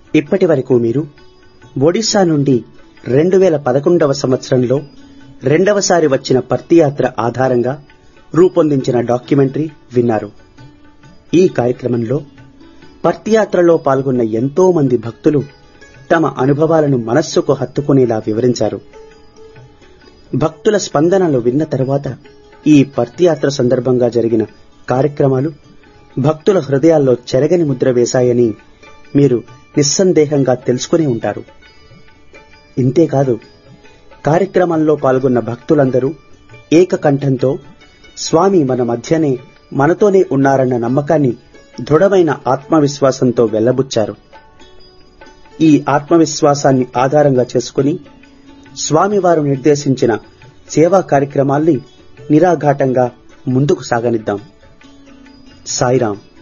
ఇప్పటి వరకు మీరు ఒడిశా నుండి రెండు వేల పదకొండవ సంవత్సరంలో రెండవసారి వచ్చిన పర్తియాత్ర ఆధారంగా రూపొందించిన డాక్యుమెంటరీ విన్నారు ఈ కార్యక్రమంలో పర్తియాత్రలో పాల్గొన్న ఎంతో మంది భక్తులు తమ అనుభవాలను మనస్సుకు హత్తుకునేలా వివరించారు భక్తుల స్పందనలు విన్న తరువాత ఈ పర్తియాత్ర సందర్భంగా జరిగిన కార్యక్రమాలు భక్తుల హృదయాల్లో చెరగని ముద్ర వేశాయని మీరు నిస్సందేహంగా తెలుసుకునే ఉంటారు ఇంతేకాదు కార్యక్రమంలో పాల్గొన్న భక్తులందరూ ఏకకంఠంతో స్వామి మన మధ్యనే మనతోనే ఉన్నారన్న నమ్మకాన్ని దృఢమైన ఆత్మవిశ్వాసంతో వెల్లబుచ్చారు ఈ ఆత్మవిశ్వాసాన్ని ఆధారంగా చేసుకుని స్వామివారు నిర్దేశించిన సేవా కార్యక్రమాల్ని నిరాఘాటంగా ముందుకు సాగనిద్దాం సాయిరాం